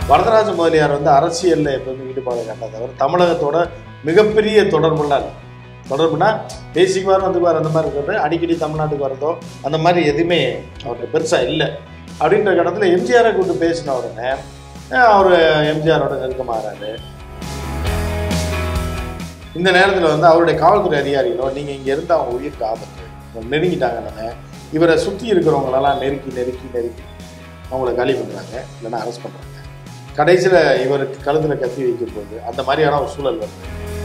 வரதராஜ முதலியார் வந்து அரசியலில் எப்பவுமே ஈடுபாடு காட்டாதவர் தமிழகத்தோட மிகப்பெரிய தொடர்புலாம் இல்லை தொடர்புனா பேசிக்குவார் வந்துக்குவார் அந்த மாதிரி இருக்கிறது அடிக்கடி தமிழ்நாட்டுக்கு வரதோ அந்த மாதிரி எதுவுமே அவருக்கு பெருசாக இல்லை அப்படின்ற கடத்தில் எம்ஜிஆரை கூப்பிட்டு பேசின உடனே அவர் எம்ஜிஆரோட நெருக்கமாகறாரு இந்த நேரத்தில் வந்து அவருடைய காவல்துறை அதிகாரிகளோ நீங்கள் இங்கே இருந்து அவங்க உயிருக்கு ஆபத்து அவங்க நெருங்கிட்டாங்கன்னு இவரை சுற்றி இருக்கிறவங்களெல்லாம் நெருக்கி நெருக்கி நெருக்கி அவங்கள காலி பண்ணுறாங்க இல்லைன்னா அரெஸ்ட் பண்ணுறாங்க கடைசியில் இவருக்கு கழுத்தில் கத்தி வைக்கும் போது அந்த மாதிரியான ஒரு சூழல் வருது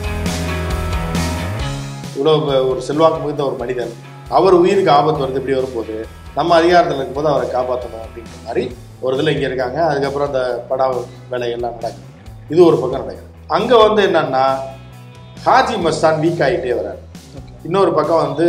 இவ்வளோ ப- ஒரு செல்வாக்கு மிகுந்த ஒரு மனிதன் அவர் உயிருக்கு ஆபத்து வருது இப்படி வரும்போது நம்ம அதிகாரத்தில் இருக்கும்போது அவரை காப்பாற்றணும் அப்படின்ற மாதிரி ஒரு இதில் இங்கே இருக்காங்க அதுக்கப்புறம் அந்த படா வேலைகள்லாம் நடக்குது இது ஒரு பக்கம் நடக்குது அங்கே வந்து என்னன்னா ஹாஜி மஸ்தான் வீக் ஆகிட்டே வராரு இன்னொரு பக்கம் வந்து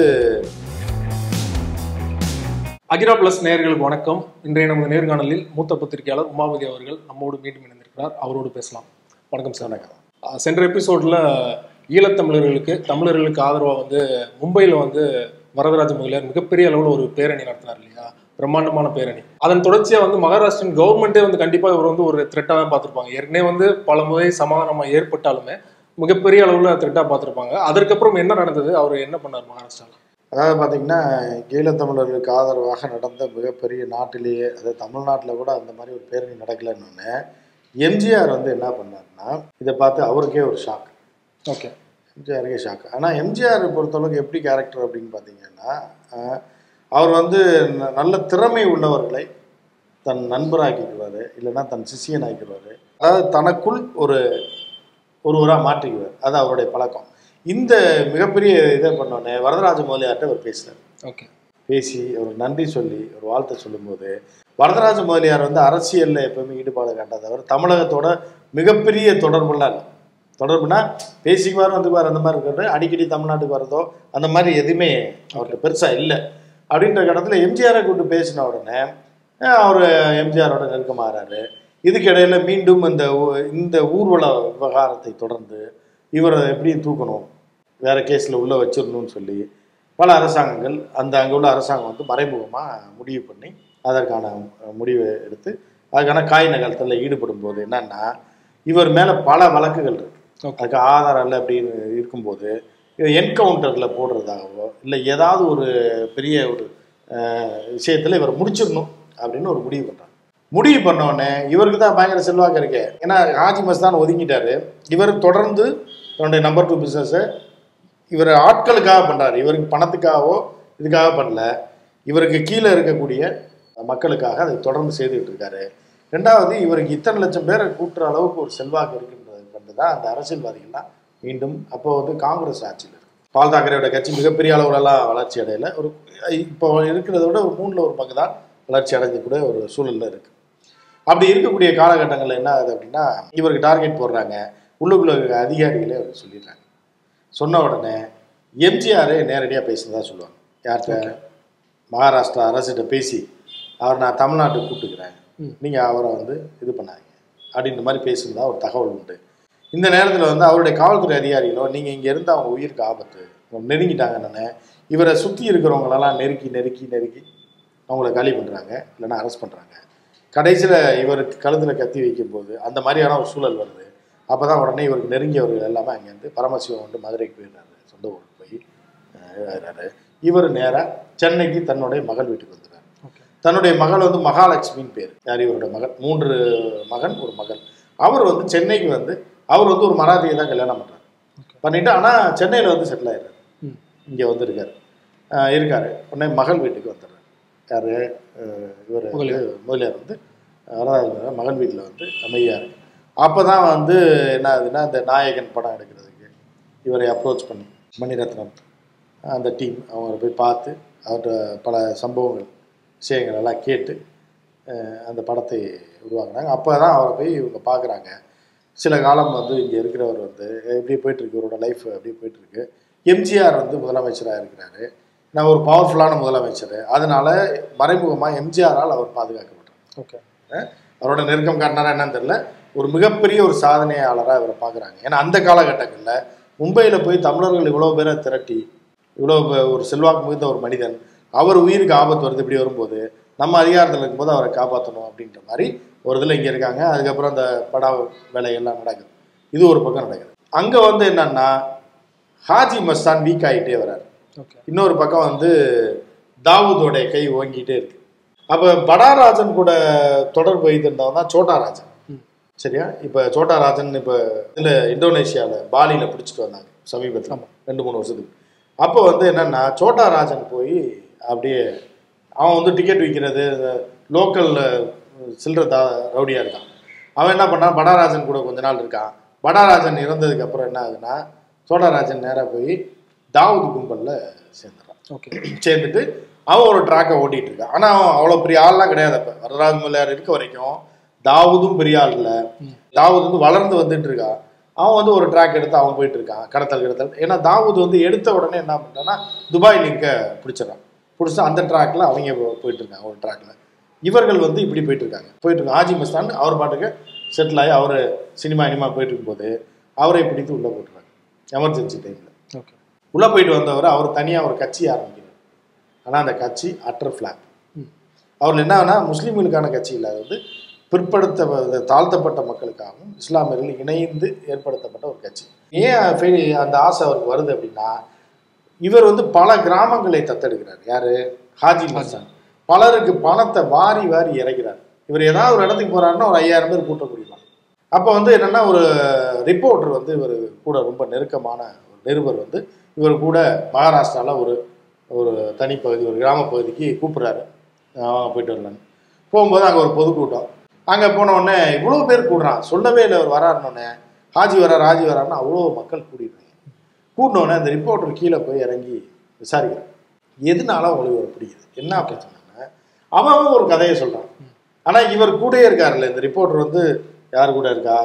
அகிரா பிளஸ் நேயர்களுக்கு வணக்கம் இன்றைய நமது நேர்காணலில் மூத்த பத்திரிகையாளர் உமாபதி அவர்கள் நம்மோடு மீண்டும் இணைந்திருக்கிறார் அவரோடு பேசலாம் வணக்கம் சார் வணக்கம். அஹ் சென்ற எபிசோட்ல ஈழத்தமிழர்களுக்கு தமிழர்களுக்கு ஆதரவாக வந்து மும்பையில் வந்து வரதராஜ முதலியார் மிகப்பெரிய அளவில் ஒரு பேரணி நடத்தினார் இல்லையா பிரம்மாண்டமான பேரணி அதன் தொடர்ச்சியா வந்து மகாராஷ்டிரன் கவர்மெண்ட்டே வந்து கண்டிப்பா இவர் வந்து ஒரு த்ரெட்டாக தான் பார்த்திருப்பாங்க ஏற்கனவே வந்து பல முறை சமாதானமா ஏற்பட்டாலுமே மிகப்பெரிய அளவில் த்ரெட்டாக பார்த்திருப்பாங்க அதற்கப்புறம் என்ன நடந்தது அவர் என்ன பண்ணார் மகாராஷ்டிராவில் அதாவது பார்த்தீங்கன்னா ஈழத்தமிழர்களுக்கு ஆதரவாக நடந்த மிகப்பெரிய நாட்டிலேயே அதாவது தமிழ்நாட்டில் கூட அந்த மாதிரி ஒரு பேரணி நடக்கலைன்னு எம்ஜிஆர் வந்து என்ன பண்ணாருன்னா இதை பார்த்து அவருக்கே ஒரு ஷாக் ஓகே எம்ஜிஆருக்கே ஷாக் ஆனால் எம்ஜிஆர் பொறுத்தளவுக்கு எப்படி கேரக்டர் அப்படின்னு பார்த்தீங்கன்னா அஹ், அவர் வந்து ந- நல்ல திறமை உள்ளவர்களை தன் நண்பராக்கிக்குவார் இல்லைன்னா தன் சிஷியன் ஆக்கிடுவார் அதாவது தனக்குள் ஒரு ஒருவராக மாற்றிக்குவார் அது அவருடைய பழக்கம் இந்த மிகப்பெரிய இதை பண்ணோடனே வரதராஜ முதலியார்ட்ட அவர் பேசினார் ஓகே பேசி ஒரு நன்றி சொல்லி ஒரு வாழ்த்தை சொல்லும்போது வரதராஜ முதலியார் வந்து அரசியலில் எப்பவுமே ஈடுபாடு காட்டாதவர் தமிழகத்தோட மிகப்பெரிய தொடர்புலாம் இல்லை தொடர்புனா பேசிக்குவார் வந்துக்குவார் அந்த மாதிரி இருக்கிறது அடிக்கடி தமிழ்நாட்டுக்கு வரதோ அந்த மாதிரி எதுவுமே அவர்கிட்ட பெருசாக இல்லை அப்படின்ற கடத்தில் எம்ஜிஆரை கூப்பிட்டு பேசின உடனே அவர் எம்ஜிஆரோட நெருக்கமாகறாரு இதுக்கு இடையில மீண்டும் இந்த ஊ- இந்த ஊர்வல விவகாரத்தை தொடர்ந்து இவரை எப்படி தூக்கணும் வேற கேஸில் உள்ள வச்சிடணும்னு சொல்லி பல அரசாங்கங்கள் அந்த அங்கே உள்ள அரசாங்கம் வந்து மறைமுகமாக முடிவு பண்ணி அதற்கான அஹ், முடிவை எடுத்து அதுக்கான காய் நகலத்தில் ஈடுபடும் போது என்னன்னா இவர் மேலே பல வழக்குகள் இருக்கு ஓகே அதுக்கு ஆதாரம் இல்லை அப்படின்னு இருக்கும்போது என்கவுண்டரில் போடுறதாகவோ இல்லை ஏதாவது ஒரு பெரிய ஒரு விஷயத்தில் இவர் முடிச்சிடணும் அப்படின்னு ஒரு முடிவு பண்ணுறாங்க முடிவு பண்ண உடனே இவருக்கு தான் பயங்கர செல்வாக்கு இருக்கு ஏன்னா ஹாஜி மஸ்தான் ஒதுங்கிட்டாரு இவர் தொடர்ந்து தன்னுடைய நம்பர் டூ பிஸ்னஸை இவர் ஆட்களுக்காக பண்ணுறாரு இவருக்கு பணத்துக்காகவோ இதுக்காக பண்ணல இவருக்கு கீழே இருக்கக்கூடிய மக்களுக்காக அதை தொடர்ந்து செய்துக்கிட்டு இருக்காரு ரெண்டாவது இவருக்கு இத்தனை லட்சம் பேரை கூட்டுற அளவுக்கு ஒரு செல்வாக்கு இருக்குன்றது கொண்டு தான் அந்த அரசியல்வாதிகள்லாம் மீண்டும் அப்போ வந்து காங்கிரஸ் ஆட்சியில் இருக்கு பால் தாக்கரேயோட கட்சி மிகப்பெரிய அளவுலலாம் வளர்ச்சி அடையல ஒரு இப்போ இருக்கிறத விட ஒரு மூணில் ஒரு பங்கு தான் வளர்ச்சி அடைஞ்சக்கூடிய ஒரு சூழல்ல இருக்கு அப்படி இருக்கக்கூடிய காலகட்டங்களில் என்ன ஆகுது அப்படின்னா இவருக்கு டார்கெட் போடுறாங்க உள்ளுக்குள்ள இருக்க அதிகாரிகளே அவர் சொல்லிடுறாங்க சொன்ன உடனே எம்ஜிஆர் நேரடியாக பேசினதா சொல்லுவாங்க யார்கிட்ட மகாராஷ்டிரா அரசிட்ட பேசி அவர் நான் தமிழ்நாட்டுக்கு கூப்பிட்டுக்கிறேன் ம். நீங்கள் அவரை வந்து இது பண்ணாதீங்க அப்படின்ற மாதிரி பேசுனதா ஒரு தகவல் உண்டு இந்த நேரத்தில் வந்து அவருடைய காவல்துறை அதிகாரிகளோ நீங்கள் இங்கே இருந்து அவங்க உயிருக்கு ஆபத்து அவங்க நெருங்கிட்டாங்கன்னு இவரை சுற்றி இருக்கிறவங்களெல்லாம் நெருக்கி நெருக்கி நெருக்கி அவங்கள காலி பண்ணுறாங்க இல்லைன்னா அரெஸ்ட் பண்ணுறாங்க கடைசியில் இவருக்கு கழுத்தில் கத்தி வைக்கும்போது அந்த மாதிரியான ஒரு சூழல் வருது அப்போ தான் உடனே இவருக்கு நெருங்கியவர்கள் எல்லாமே அங்கேருந்து பரமசிவம் வந்து மதுரைக்கு போயிடுறாரு சொந்த ஊருக்கு போய் அஹ், இதாகிறாரு இவர் நேராக சென்னைக்கு தன்னுடைய மகள் வீட்டுக்கு வந்துடுறாரு ஓகே தன்னுடைய மகள் வந்து மகாலட்சுமின்னு பேர் யார் இவரோட மகள் மூன்று மகன் ஒரு மகள் அவர் வந்து சென்னைக்கு வந்து அவர் வந்து ஒரு மராத்தியை தான் கல்யாணம் பண்ணுறாரு Okay. பண்ணிட்டு ஆனால் சென்னையில் வந்து செட்டில் ஆயிடுறாரு ம். இங்கே வந்து இருக்காரு அஹ் இருக்காரு உடனே மகள் வீட்டுக்கு வந்துடுறாரு யார் இவர் முதலியார். முதலியார் வந்து வரதாஜ மகன் வீட்டில் வந்து அமைதியாக இருக்கு அப்போ தான் வந்து என்ன ஆகுதுன்னா இந்த நாயகன் படம் எடுக்கிறதுக்கு இவரை அப்ரோச் பண்ணி மணிரத்னம் அந்த டீம் அவங்கள போய் பார்த்து அவர்கிட்ட பல சம்பவங்கள் விஷயங்கள் எல்லாம் கேட்டு அஹ், அந்த படத்தை உருவாக்குனாங்க அப்போ தான் அவரை போய் இவங்க பார்க்குறாங்க சில காலம் வந்து இங்கே இருக்கிறவர் வந்து எப்படி போயிட்டுருக்கு இவரோட லைஃப் அப்படியே போயிட்டுருக்கு எம்ஜிஆர் வந்து முதலமைச்சராக இருக்கிறாரு நான் ஒரு பவர்ஃபுல்லான முதலமைச்சர் அதனால மறைமுகமாக எம்ஜிஆரால் அவர் பாதுகாக்கப்படுறார் ஓகே அவரோட நெருக்கம் காட்டினாரா என்னன்னு தெரியல ஒரு மிகப்பெரிய ஒரு சாதனையாளராக இவரை பார்க்குறாங்க ஏன்னா அந்த காலகட்டங்களில் மும்பையில் போய் தமிழர்கள் இவ்வளோ பேரை திரட்டி இவ்வளோ பே- ஒரு செல்வாக்கு மிகுந்த ஒரு மனிதன் அவர் உயிருக்கு ஆபத்து வருது இப்படி வரும்போது நம்ம அதிகாரத்தில் இருக்கும்போது அவரை காப்பாற்றணும் அப்படின்ற மாதிரி ஒரு இதில் இங்கே இருக்காங்க அதுக்கப்புறம் அந்த படா வேலைகள்லாம் நடக்குது இது ஒரு பக்கம் நடக்குது அங்கே வந்து என்னன்னா ஹாஜி மஸ்தான் வீக் ஆகிட்டே வராரு ஓகே இன்னொரு பக்கம் வந்து தாவூதோடைய கை ஓங்கிட்டே இருக்கு அப்போ படாராஜன் கூட தொடர்பு வைத்திருந்தவன் தான் சோட்டாராஜன் ம். சரியா இப்போ சோட்டாராஜன் இப்போ இதில் இந்தோனேஷியாவில் பாலியில் பிடிச்சிட்டு வந்தாங்க சமீபத்தில் ஆமா. ரெண்டு மூணு வருஷத்துக்கு அப்போ வந்து என்னன்னா சோட்டாராஜன் போய் அப்படியே அவன் வந்து டிக்கெட் விற்கிறது லோக்கல் சில்லற தா ரவுடியாக இருக்கான் அவன் என்ன பண்ணான் படாராஜன் கூட கொஞ்ச நாள் இருக்கான் படாராஜன் இறந்ததுக்கு அப்புறம் என்ன ஆகுதுன்னா சோழராஜன் நேராக போய் தாவூது கும்பலில் சேர்ந்துறான் ஓகே சேர்ந்துட்டு அவன் ஒரு ட்ராக்கை ஓட்டிட்டு இருக்கான் ஆனால் அவன் அவ்வளோ பெரிய ஆள்லாம் கிடையாது அப்போ வரராஜ் மலையார் இருக்க வரைக்கும் தாவூதும் பெரிய ஆள் இல்லை ம். தாவூத் வந்து வளர்ந்து வந்துட்டு இருக்கான் அவன் வந்து ஒரு ட்ராக் எடுத்து அவன் போயிட்டு இருக்கான் கடத்தல் கடத்தல் ஏன்னா தாவூத் வந்து எடுத்த உடனே என்ன பண்ணுறான்னா துபாய் லிங்கை பிடிச்சிடறான் பிடிச்சி அந்த ட்ராக்ல அவங்க போ- போயிட்டு இருக்காங்க ஒரு ட்ராக்ல இவர்கள் வந்து இப்படி போயிட்டு இருக்காங்க போயிட்டு இருக்காங்க ஆஜி மஸ்தான் அவர் பாட்டுக்கு செட்டில் ஆகி அவர் சினிமா இனிமா போயிட்டு இருக்கும்போது அவரை பிடித்து உள்ளே போட்டுறாங்க எமர்ஜென்சி டைமில் ஓகே உள்ளே போயிட்டு வந்தவர் அவர் தனியாக ஒரு கட்சி ஆரம்பிக்கிறார் ஆனால் அந்த கட்சி அட்டர் ஃப்ளாப் ம். அவர் என்னன்னா முஸ்லீம்களுக்கான கட்சி இல்லை அது வந்து பிற்படுத்த தாழ்த்தப்பட்ட மக்களுக்காகவும் இஸ்லாமியர்கள் இணைந்து ஏற்படுத்தப்பட்ட ஒரு கட்சி ஏன் ஃபெயில் அந்த ஆசை அவருக்கு வருது அப்படின்னா இவர் வந்து பல கிராமங்களை தத்தெடுக்கிறார் யாரு ஹாஜி மஸ்தான் பலருக்கு பணத்தை வாரி வாரி இறக்கிறார் இவர் ஏதாவது ஒரு இடத்துக்கு போறாருன்னா ஒரு ஐயாயிரம் பேர் கூட்ட முடியுமா அப்போ வந்து என்னன்னா ஒரு ரிப்போர்ட்டர் வந்து இவர் கூட ரொம்ப நெருக்கமான ஒரு நிருபர் வந்து இவர் கூட மகாராஷ்டிராவில் ஒரு ஒரு தனிப்பகுதி ஒரு கிராம பகுதிக்கு கூப்பிட்றாரு அவன் போயிட்டு வரலான்னு போகும்போது அங்கே ஒரு பொதுக்கூட்டம் அங்கே போன உடனே இவ்வளோ பேர் கூடுறான் சொல்லவே இல்லை அவர் வராருன்னொடனே ஹாஜி வரார் ஹாஜி வராருன்னு அவ்வளோ மக்கள் கூடிடுறாங்க கூட்டினோடனே அந்த ரிப்போர்ட்டர் கீழே போய் இறங்கி விசாரிக்கிறார் எதனால உங்களுக்கு ஒரு பிடிக்குது என்ன பிரச்சனைன்னா அவன் அவன் ஒரு கதையை சொல்கிறான் ஆனால் இவர் கூடயே இருக்காருல்ல இந்த ரிப்போர்ட்டர் வந்து யார் கூட இருக்கா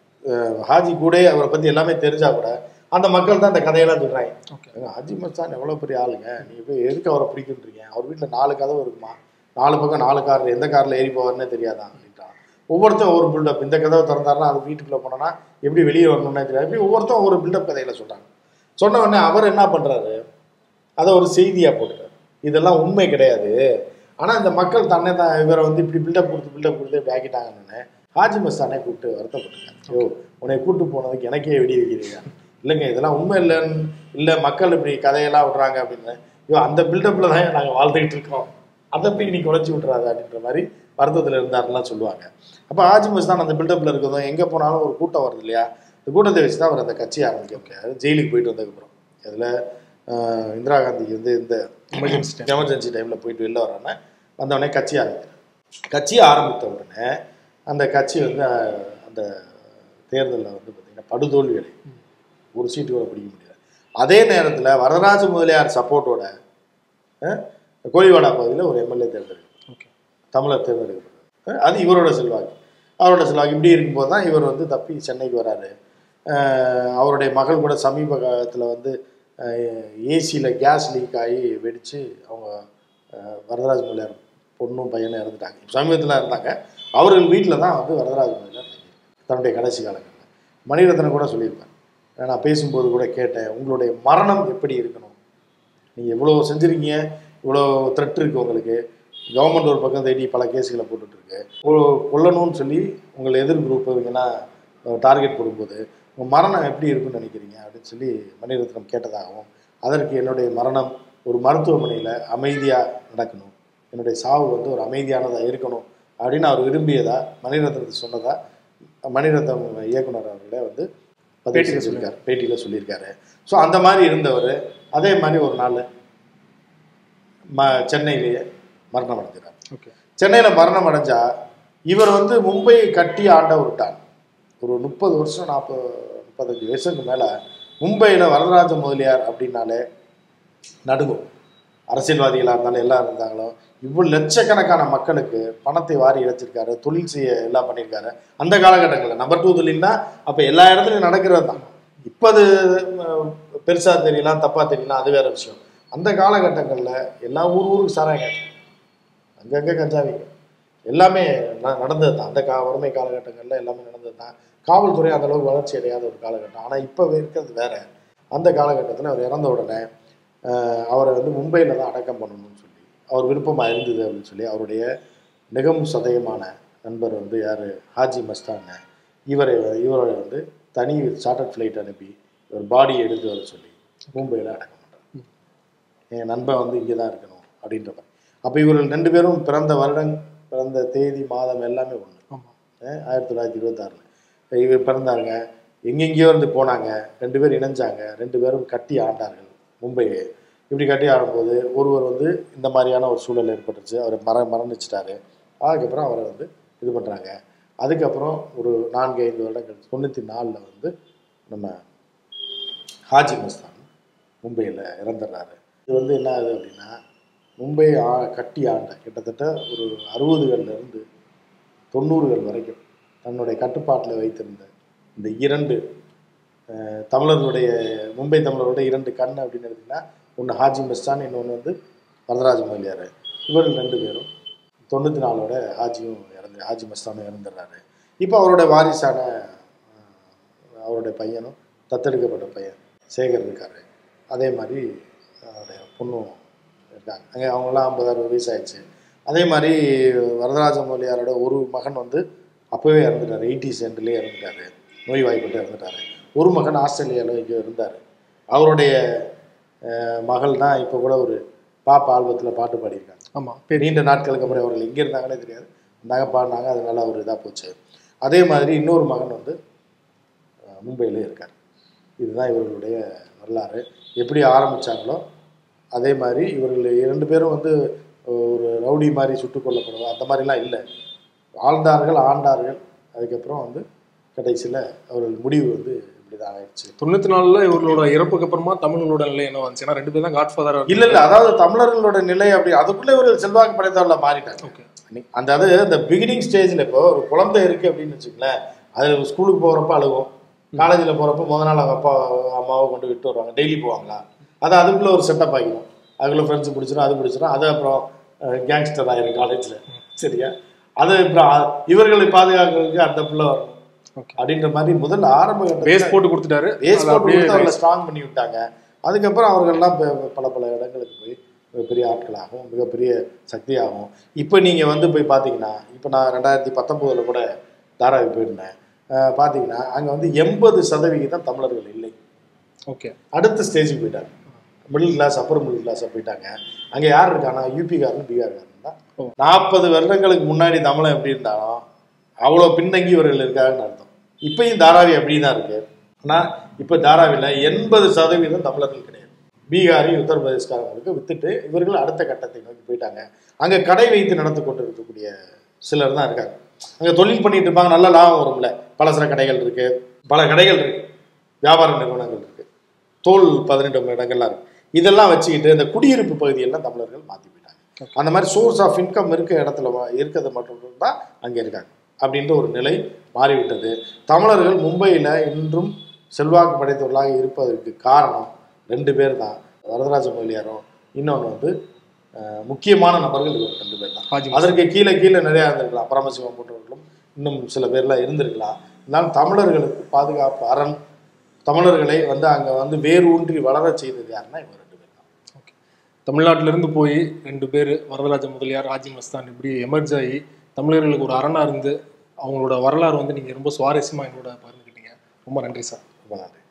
அஹ் ஹாஜி கூடயே அவரை பற்றி எல்லாமே தெரிஞ்சா கூட அந்த மக்கள் தான் அந்த கதையெல்லாம் சொல்கிறாங்க ஓகே ஏங்க, ஹாஜி மஸ்தான் எவ்வளோ பெரிய ஆளுங்க நீங்கள் போய் எதுக்கு அவரை பிடிக்குன்றீங்க அவர் வீட்டில் நாலு கதவு இருக்குமா நாலு பக்கம் நாலு கார் எந்த காரில் ஏறி போவார்னே தெரியாதான் அப்படின்ட்டான் ஒவ்வொருத்தன் ஒவ்வொரு பில்டப் இந்த கதவை திறந்தாருன்னா அது வீட்டுக்குள்ளே போனோன்னா எப்படி வெளியே வரணும்னே தெரியாது இப்படி ஒவ்வொருத்தன் ஒவ்வொரு பில்டப் கதைகளை சொல்கிறாங்க சொன்ன உடனே அவர் என்ன பண்ணுறாரு அதை ஒரு செய்தியாக போட்டுறாரு இதெல்லாம் உண்மை கிடையாது ஆனால் இந்த மக்கள் தன்னை தான் இவரை வந்து இப்படி பில்டப் கொடுத்து பில்டப் கொடுத்து இப்படி ஆக்கிட்டாங்கன்னு ஹாஜி மஸ்தானே கூப்பிட்டு வருத்தப்பட்டிருக்காங்க ஐயோ உன்னை கூப்பிட்டு போனதுக்கு எனக்கே வெடி வைக்கிறீங்க இல்லைங்க இதெல்லாம் உண்மை இல்லைன்னு இல்லை மக்கள் இப்படி கதையெல்லாம் விடுறாங்க அப்படின்னு ஐயோ அந்த பில்டப்பில் தான் நாங்கள் வாழ்ந்துகிட்டு இருக்கோம் அதை போய் நீ குறைச்சி விட்றாத அப்படின்ற மாதிரி வருத்தத்தில் இருந்தாருலாம் சொல்லுவாங்க அப்போ ஹாஜி மஸ்தான் அந்த பில்டப்பில் இருக்கிறதும் எங்கே போனாலும் ஒரு கூட்டம் வருது இல்லையா இந்த கூட்டத்தை வச்சு தான் அவர் அந்த கட்சியை ஆரம்பிக்க முடியாது ஜெயிலுக்கு போயிட்டு வந்ததுக்கப்புறம் அதில் இந்திரா காந்திக்கு வந்து இந்த எமர்ஜென்சி டைம் எமர்ஜென்சி டைமில் போயிட்டு வெளில வரானே வந்தவொடனே கட்சி ஆரம்பிக்கிறார் கட்சி ஆரம்பித்த உடனே அந்த கட்சி வந்து அஹ், அந்த தேர்தலில் வந்து பார்த்திங்கன்னா படுதோல்வி அடையும் ஒரு சீட்டு கூட பிடிக்க முடியாது அதே நேரத்தில் வரதராஜ முதலியார் சப்போர்ட்டோட அஹ், கோழிவாடா பகுதியில் ஒரு எம்எல்ஏ தேர்ந்தெடுக்கும் ஓகே தமிழர் தேர்ந்தெடுக்கப்பட்டது அது இவரோட செல்வாக்கு அவரோட செல்வாக்கு இப்படி இருக்கும்போது தான் இவர் வந்து தப்பி சென்னைக்கு வராரு அஹ் அவருடைய மகள் கூட சமீப காலத்தில் வந்து ஏசியில் கேஸ் லீக் ஆகி வெடித்து அவங்க அஹ், வரதராஜ முதலியார் பொண்ணும் பையனும் இறந்துட்டாங்க சமீபத்தில் இருந்தாங்க அவர்கள் வீட்டில் தான் வந்து வரதராஜ முதலியார் தன்னுடைய கடைசி காலங்களில் மணிரத்னம் கூட சொல்லியிருப்பார் நான் பேசும்போது கூட கேட்டேன் உங்களுடைய மரணம் எப்படி இருக்கணும் நீங்கள் இவ்வளோ செஞ்சுருக்கீங்க இவ்வளோ த்ரெட் இருக்குது உங்களுக்கு கவர்மெண்ட் ஒரு பக்கம் தேடி பல கேஸுகளை போட்டுட்ருக்கு கொல்லணும்னு சொல்லி உங்களை எதிர் குரூப் இவங்கன்னா டார்கெட் போடும்போது உங்கள் மரணம் எப்படி இருக்குன்னு நினைக்கிறீங்க அப்படின்னு சொல்லி மணிரத்னம் கேட்டதாகவும் அதற்கு என்னுடைய மரணம் ஒரு மருத்துவமனையில் அமைதியாக நடக்கணும் என்னுடைய சாவு வந்து ஒரு அமைதியானதாக இருக்கணும் அப்படின்னு அவர் விரும்பியதா மணிரத்னத்தை சொன்னதா மணிரத்னம் இயக்குனர் அவர்களே வந்து பதிவு பேட்டியில சொல்லியிருக்காரு பேட்டியில் சொல்லியிருக்காரு ஸோ அந்த மாதிரி இருந்தவர் அதே மாதிரி ஒரு நாள் ம சென்னையிலேயே மரணம் அடைஞ்சிறார் ஓகே சென்னையில் மரணம் அடைஞ்சா இவர் வந்து மும்பையை கட்டி ஆண்ட ஒரு டான் ஒரு முப்பது வருஷம் நாற்பது முப்பத்தஞ்சு வயசுக்கு மேலே மும்பையில் வரதராஜ முதலியார் அப்படின்னாலே நடுங்கும் அரசியல்வாதிகளாக இருந்தாலும் எல்லாம் இருந்தாங்களோ இவ்வளவு லட்சக்கணக்கான மக்களுக்கு பணத்தை வாரி இழைச்சிருக்காரு தொழில் செய்ய எல்லாம் பண்ணியிருக்காரு அந்த காலகட்டங்களில் நம்பர் டூ தொழில்னா அப்போ எல்லா இடத்துலையும் நடக்கிறது தான் இப்போ அது பெருசாக தெரியலாம் தப்பாக தெரியலாம் அது வேற விஷயம் அந்த காலகட்டங்களில் எல்லா ஊர் ஊருக்கு சாராயம் அங்கங்கே கஞ்சாவிங்க எல்லாமே ந நடந்தது தான் அந்த கா வறுமை காலகட்டங்களில் எல்லாமே நடந்தது தான் காவல்துறை அந்த அளவுக்கு வளர்ச்சி அடையாத ஒரு காலகட்டம் ஆனால் இப்போ இருக்கிறது வேற அந்த காலகட்டத்தில் அவர் இறந்த உடனே ஆஹ், அவரை வந்து மும்பையில் தான் அடக்கம் பண்ணணும்னு சொல்லி அவர் விருப்பமாக இருந்தது அப்படின்னு சொல்லி அவருடைய மிகவும் சதயமான நண்பர் வந்து யார் ஹாஜி மஸ்தான் இவரை இவரை வந்து தனி சார்ட்டர் ஃப்ளைட் அனுப்பி ஒரு பாடியை எடுத்து வர சொல்லி மும்பையில் அடக்கம் பண்ணுறார் என் நண்பன் வந்து இங்கே தான் இருக்கணும் அப்படின்ற மாதிரி அப்போ இவர்கள் ரெண்டு பேரும் பிறந்த வருடம் பிறந்த தேதி மாதம் எல்லாமே ஒன்று ஆமா ஆயிரத்தி தொள்ளாயிரத்தி இருபத்தாறில் இவர் பிறந்தாங்க எங்கெங்கேயோ இருந்து போனாங்க ரெண்டு பேரும் இணைஞ்சாங்க ரெண்டு பேரும் கட்டி ஆண்டார்கள் மும்பையை இப்படி கட்டி ஆடும்போது ஒருவர் வந்து இந்த மாதிரியான ஒரு சூழல் ஏற்பட்டுச்சு அவர் மர மரணிச்சிட்டாரு அதுக்கப்புறம் அவரை வந்து இது பண்ணுறாங்க அதுக்கப்புறம் ஒரு நான்கு ஐந்து வருடங்கள் தொண்ணூற்றி நாலில் வந்து நம்ம ஹாஜி மஸ்தான் மும்பையில் இறந்துடுறாரு இது வந்து என்ன ஆகுது அப்படின்னா மும்பை ஆ கட்டி ஆண்ட கிட்டத்தட்ட ஒரு அறுபதுகள்லேருந்து தொண்ணூறுகள் வரைக்கும் தன்னுடைய கட்டுப்பாட்டில் வைத்திருந்த இந்த இரண்டு அஹ், தமிழர்களுடைய மும்பை தமிழருடைய இரண்டு கண் அப்படின்னு எடுத்திங்கன்னா ஒன்று ஹாஜி மஸ்தான் இன்னொன்று வந்து வரதராஜ முதலியார் இவர்கள் ரெண்டு பேரும் தொண்ணூற்றி நாலோட ஹாஜியும் இறந்து ஹாஜி மஸ்தானும் இறந்துடுறாரு இப்போ அவரோட வாரிசான அஹ், அவருடைய பையனும் தத்தெடுக்கப்பட்ட பையன் சேகர் இருக்காரு அதே மாதிரி அவருடைய பொண்ணும் இருக்காங்க அங்கே அவங்களாம் ஐம்பதாயிரம் வயசு ஆயிடுச்சு அதே மாதிரி வரதராஜ முதலியாரோட ஒரு மகன் வந்து அப்போவே இறந்துட்டார் எயிட்டி சென்ட்லேயே இறந்துட்டாரு நோய் வாய்ப்பட்டு இறந்துட்டாரு ஒரு மகன் ஆஸ்திரேலியாவில் இங்கே இருந்தார் அவருடைய அஹ், மகள் தான் இப்போ கூட ஒரு பாப்பா ஆல்பத்தில் பாட்டு பாடியிருக்காங்க ஆமா பெரிய நீண்ட நாட்களுக்கு அப்புறம் அவர்கள் எங்கே இருந்தாங்கன்னே தெரியாது இருந்தாங்க பாடினாங்க அதனால ஒரு இதாக போச்சு அதே மாதிரி இன்னொரு மகன் வந்து அஹ், மும்பையிலே இருக்கார் இதுதான் இவர்களுடைய வரலாறு எப்படி ஆரம்பிச்சாங்களோ அதே மாதிரி இவர்கள் இரண்டு பேரும் வந்து ஒரு ரவுடி மாதிரி சுட்டுக் கொல்லப்படுவோம் அந்த மாதிரிலாம் இல்லை ஆழ்ந்தார்கள் ஆண்டார்கள் அதுக்கப்புறம் வந்து கடைசியில் அவர்கள் முடிவு வந்து இப்படி தான் ஆயிடுச்சு தொண்ணூத்தி நாலுல இவர்களோட இறப்புக்கு அப்புறமா தமிழர்களோட நிலை என்ன வந்துச்சு ஏன்னா ரெண்டு பேரும் தான் காட் ஃபாதர் இல்லை இல்லை அதாவது தமிழர்களோட நிலை அப்படி அதுக்குள்ளே இவர்கள் செல்வாக்கு படைத்தவர்கள மாறிட்டாங்க ஓகே நீ- அந்த அது இந்த பிகினிங் ஸ்டேஜில் இப்போ ஒரு குழந்தை இருக்கு அப்படின்னு வச்சுக்கங்களேன் அது ஸ்கூலுக்கு போகிறப்ப அழுகும் காலேஜில் போகிறப்ப முத நாள் அவங்க அப்பா அம்மாவை கொண்டு விட்டு வருவாங்க டெய்லி போவாங்களா அது அதுக்குள்ளே ஒரு செட்டப் ஆகிடும் அதுக்குள்ளே ஃப்ரெண்ட்ஸ் பிடிச்சிடும் அது பிடிச்சிடும் அது அப்புறம் கேங்ஸ்டர் ஆயிரும் காலேஜில் சரியா அது அப்புறம் அ- இவர்களை பாதுகாக்கிறதுக்கு அந்த பிள்ளை வரணும் ஓகே அப்படின்ற மாதிரி முதல்ல ஆரம்ப கட்டத்துல பேஸ் போட்டு கொடுத்துட்டாரு வேஸ்ட் அது போட்டு அப்படியே கொடுத்து அவர்களை ஸ்ட்ராங் பண்ணி விட்டாங்க அதுக்கப்புறம் அவர்கள்லாம் பெ- பல பல இடங்களுக்கு போய் மிகப்பெரிய ஆட்களாகவும் மிகப்பெரிய சக்தியாகவும் இப்போ நீங்கள் வந்து போய் பார்த்தீங்கன்னா இப்போ நான் ரெண்டாயிரத்தி பத்தொம்போதில் கூட தாராவி போயிருந்தேன் அஹ் பார்த்தீங்கன்னா அங்கே வந்து எண்பது சதவிகிதம் தமிழர்கள் இல்லை ஓகே அடுத்த ஸ்டேஜுக்கு போயிட்டாங்க மிடில் கிளாஸ் அப்பர் மிடில் கிளாஸாக போயிட்டாங்க அங்கே யார் இருக்கானா யூபிக்காரன் பீகார்காரன் தான் ஓ. நாற்பது வருடங்களுக்கு முன்னாடி தமிழன் எப்படி இருந்தாலும் அவ்வளோ பின்தங்கி இவர்கள் இருக்காங்கன்னு அர்த்தம் இப்பயும் தாராவி அப்படி தான் இருக்கு ஆனால் இப்போ தாராவியில் எண்பது சதவீதம் தமிழர்கள் கிடையாது பீகாரி உத்தரப்பிரதேஷ்காரங்களுக்கு வித்துட்டு இவர்கள் அடுத்த கட்டத்தை நோக்கி போயிட்டாங்க அங்கே கடை வைத்து நடத்தி கொண்டு இருக்கக்கூடிய சிலர் தான் இருக்காங்க அங்கே தொழில் பண்ணிட்டு இருப்பாங்க நல்ல லாபம் வரும்ல பலசர கடைகள் இருக்கு பல கடைகள் இருக்கு வியாபார நிறுவனங்கள் இருக்கு தோல் பதினெட்டு இடங்கள்லாம் இருக்கு இதெல்லாம் வச்சுக்கிட்டு இந்த குடியிருப்பு பகுதியெல்லாம் தமிழர்கள் மாற்றி போயிட்டாங்க அந்த மாதிரி சோர்ஸ் ஆஃப் இன்கம் இருக்க இடத்துல வ- இருக்கிறது மட்டும் தான் அங்கே இருக்காங்க அப்படின்ற ஒரு நிலை மாறிவிட்டது தமிழர்கள் மும்பையில் இன்றும் செல்வாக்கு படைத்தவர்களாக இருப்பதற்கு காரணம் ரெண்டு பேர் தான் வரதராஜ முதலியாரும் இன்னொன்று வந்து அஹ், முக்கியமான நபர்கள் இவர் ரெண்டு பேர் தான் ஹாஜி அதற்கு கீழே கீழே நிறையா இருந்திருக்கலாம் பரமசிவம் போன்றவர்களும் இன்னும் சில பேர்லாம் இருந்திருக்கலாம் இருந்தாலும் தமிழர்களுக்கு பாதுகாப்பு அரண் தமிழர்களை வந்து அங்கே வந்து வேர் ஊன்றி வளரச் செய்தது யாருன்னா இவங்க ரெண்டு பேர் தான் ஓகே தமிழ்நாட்டுல இருந்து போய் ரெண்டு பேர் வரதராஜ முதலியார் ஹாஜி மஸ்தான் இப்படி எமர்ஜ் ஆகி தமிழர்களுக்கு ஒரு அரணா இருந்து அவங்களோட வரலாறு வந்து நீங்க ரொம்ப சுவாரஸ்யமா எங்களோட பகிர்ந்துக்கிட்டீங்க ரொம்ப நன்றி சார் ரொம்ப நன்றி